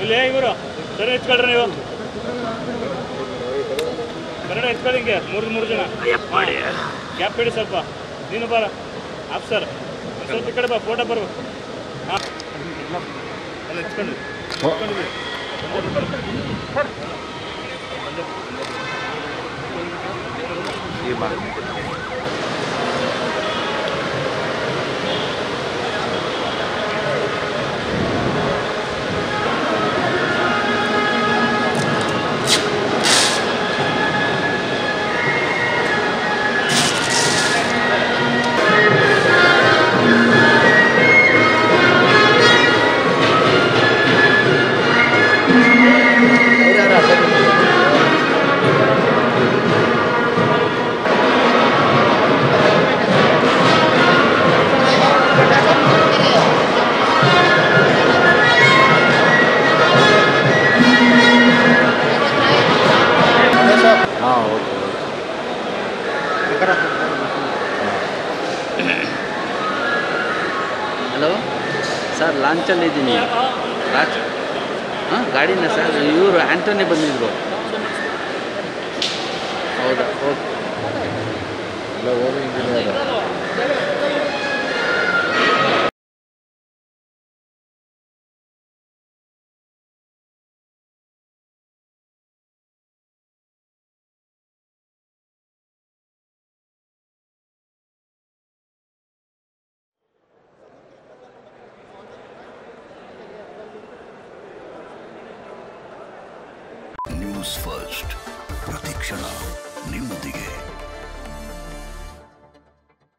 ಇಲ್ಲಿ ಇವರು ಸರಿ ಎತ್ಕೊಳ್ರಿ ನೀವು ಕನ್ನಡ ಎತ್ಕೊಳ್ಳಿ ಹಿಂಗೆ ಮೂರು ಮೂರು ಜನ ಗ್ಯಾಪ್ ಬಿಡಿ ಸ್ವಲ್ಪ ನೀನು ಬಾರ ಆಫ್ಸರ್ ಒಂದ್ ಸ್ವಲ್ಪ ಈ ಕಡೆ ಬಾ ಫೋಟೋ ಬರ್ಬೇಕು ಹಾಂ ಅಲ್ಲ ಎತ್ಕೊಂಡು ಎತ್ಕೊಂಡಿದ್ದೀವಿ ಹಾಂ ಓಕೆ ಹಲೋ ಸರ್ ಲಾಂಚಲ್ಲಿದ್ದೀನಿ ರಾಜ್ ಹಾಂ ಗಾಡಿನ ಸರ್ ಇವರು ಆ್ಯಂಟೋನಿ ಬಂದಿದ್ರು ಹೌದಾ ಓಕೆ ಎಲ್ಲ ಓಮ್ ಇಂಜಿನಿಯರ್ ನ್ಯೂಸ್ ಫಸ್ಟ್ ಪ್ರತಿಕ್ಷಣ ನಿಮ್ಮೊಂದಿಗೆ